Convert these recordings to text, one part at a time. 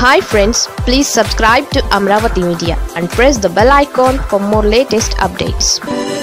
hi friends please subscribe to Amaravati media and press the bell icon for more latest updates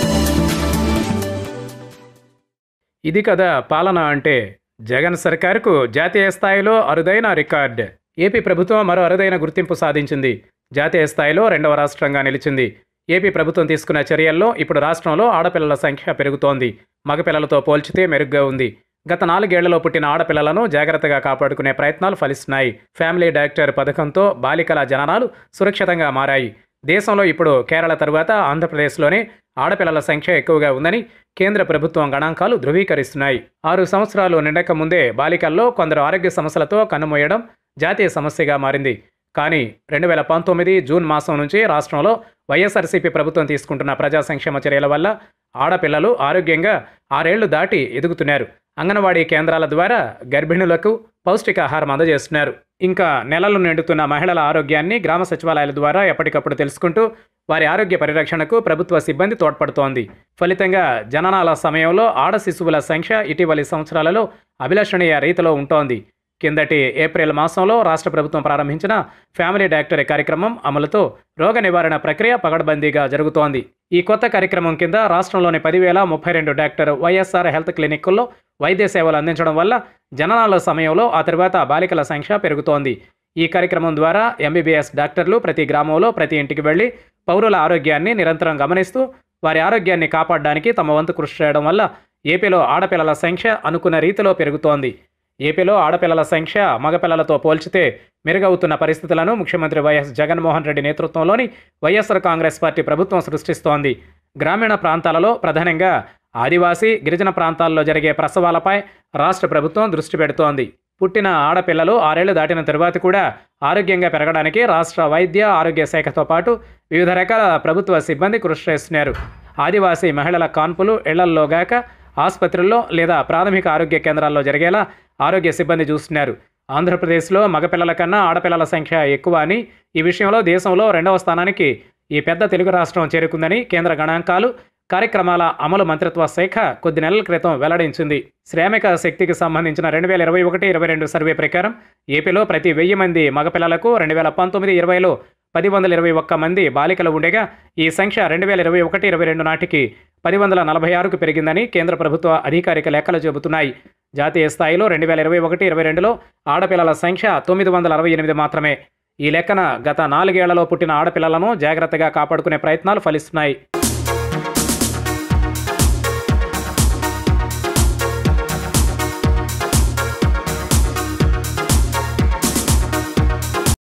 ఇది కదా పాలన అంటే జగన్ సర్కార్కు జాతీయ స్థాయిలో అరుదైన రికార్డ్ ఏపీ ప్రభుత్వం మరో అరుదైన గుర్తింపు సాధించింది జాతీయ స్థాయిలో రెండవ రాష్ట్రంగా నిలిచింది ఏపీ ప్రభుత్వం తీసుకున్న చర్యల్లో ఇప్పుడు రాష్ట్రంలో ఆడపిల్లల సంఖ్య పెరుగుతోంది మగపిల్లలతో పోల్చితే మెరుగ్గా ఉంది గత నాలుగేళ్లలో పుట్టిన ఆడపిల్లలను జాగ్రత్తగా కాపాడుకునే ప్రయత్నాలు ఫలిస్తున్నాయి ఫ్యామిలీ డాక్టర్ పథకంతో బాలికల జననాలు సురక్షితంగా మారాయి దేశంలో ఇప్పుడు కేరళ తరువాత ఆంధ్రప్రదేశ్లోనే ఆడపిల్లల సంఖ్య ఎక్కువగా ఉందని కేంద్ర ప్రభుత్వం గణాంకాలు ధృవీకరిస్తున్నాయి ఆరు సంవత్సరాలు నిండక ముందే బాలికల్లో కొందరు ఆరోగ్య సమస్యలతో కన్నుమూయడం జాతీయ సమస్యగా మారింది కానీ రెండు వేల పంతొమ్మిది జూన్ మాసం నుంచి రాష్ట్రంలో వైఎస్ఆర్సీపీ ప్రభుత్వం తీసుకుంటున్న ప్రజా సంక్షేమ చర్యల వల్ల ఆడపిల్లలు ఆరోగ్యంగా ఆరేళ్లు దాటి ఎదుగుతున్నారు అంగన్వాడీ కేంద్రాల ద్వారా గర్భిణులకు పౌష్టికాహారం అందజేస్తున్నారు ఇంకా నెలలు నిండుతున్న మహిళల ఆరోగ్యాన్ని గ్రామ సచివాలయాల ద్వారా ఎప్పటికప్పుడు తెలుసుకుంటూ వారి ఆరోగ్య పరిరక్షణకు ప్రభుత్వ సిబ్బంది తోడ్పడుతోంది ఫలితంగా జననాల సమయంలో ఆడ శిశువుల సంఖ్య ఇటీవలి సంవత్సరాలలో అభిలషణీయ రీతిలో ఉంటోంది కిందటి ఏప్రిల్ మాసంలో రాష్ట్ర ప్రభుత్వం ప్రారంభించిన ఫ్యామిలీ డాక్టర్ కార్యక్రమం అమలుతో రోగ నివారణ ప్రక్రియ పగడ్బందీగా జరుగుతోంది ఈ కొత్త కార్యక్రమం కింద రాష్ట్రంలోని పదివేల ముప్పై రెండు డాక్టర్ వైఎస్ఆర్ హెల్త్ క్లినిక్కుల్లో వైద్య సేవలు అందించడం వల్ల జననాల సమయంలో ఆ తర్వాత బాలికల సంఖ్య పెరుగుతోంది ఈ కార్యక్రమం ద్వారా ఎంబీబీఎస్ డాక్టర్లు ప్రతి గ్రామంలో ప్రతి ఇంటికి వెళ్లి పౌరుల ఆరోగ్యాన్ని నిరంతరం గమనిస్తూ వారి ఆరోగ్యాన్ని కాపాడడానికి తమ వంతు కృషి చేయడం వల్ల ఏపీలో ఆడపిల్లల సంఖ్య అనుకున్న రీతిలో పెరుగుతోంది ఏపీలో ఆడపిల్లల సంఖ్య మగపిల్లలతో పోల్చితే మెరుగవుతున్న పరిస్థితులను ముఖ్యమంత్రి వైఎస్ జగన్మోహన్ రెడ్డి నేతృత్వంలోని వైఎస్ఆర్ కాంగ్రెస్ పార్టీ ప్రభుత్వం సృష్టిస్తోంది గ్రామీణ ప్రాంతాలలో ప్రధానంగా ఆదివాసీ గిరిజన ప్రాంతాల్లో జరిగే ప్రసవాలపై రాష్ట్ర ప్రభుత్వం దృష్టి పెడుతోంది పుట్టిన ఆడపిల్లలు ఆరేళ్లు దాటిన తరువాత కూడా ఆరోగ్యంగా పెరగడానికి రాష్ట్ర వైద్య ఆరోగ్య శాఖతో పాటు వివిధ రకాల ప్రభుత్వ సిబ్బంది కృషి చేస్తున్నారు ఆదివాసీ మహిళల కాన్పులు ఇళ్లల్లోగాక ఆసుపత్రుల్లో లేదా ప్రాథమిక ఆరోగ్య కేంద్రాల్లో జరిగేలా ఆరోగ్య సిబ్బంది చూస్తున్నారు ఆంధ్రప్రదేశ్లో మగపిల్లల కన్నా ఆడపిల్లల సంఖ్య ఎక్కువ అని ఈ విషయంలో దేశంలో రెండవ స్థానానికి ఈ పెద్ద తెలుగు రాష్ట్రం చేరుకుందని కేంద్ర గణాంకాలు కార్యక్రమాల అమలు మంత్రిత్వ శాఖ కొద్ది నెలల క్రితం వెల్లడించింది శ్రామిక శక్తికి సంబంధించిన రెండు వేల ఇరవై ఒకటి ఇరవై రెండు సర్వే ప్రకారం ఏపీలో ప్రతి వెయ్యి మంది మగపిల్లలకు రెండు వేల పంతొమ్మిది ఇరవైలో పది వందల ఇరవై ఒక్క మంది బాలికలు ఉండగా ఈ సంఖ్య రెండు వేల ఇరవై ఒకటి ఇరవై రెండు నాటికి పది వందల నలభై ఆరుకు పెరిగిందని కేంద్ర ప్రభుత్వ అధికారిక లెక్కలు చెబుతున్నాయి జాతీయ స్థాయిలో రెండు వేల ఇరవై ఒకటి ఇరవై రెండులో ఆడపిల్లల సంఖ్య తొమ్మిది వందల అరవై ఎనిమిది మాత్రమే ఈ లెక్కన గత నాలుగేళ్లలో పుట్టిన ఆడపిల్లలను జాగ్రత్తగా కాపాడుకునే ప్రయత్నాలు ఫలిస్తున్నాయి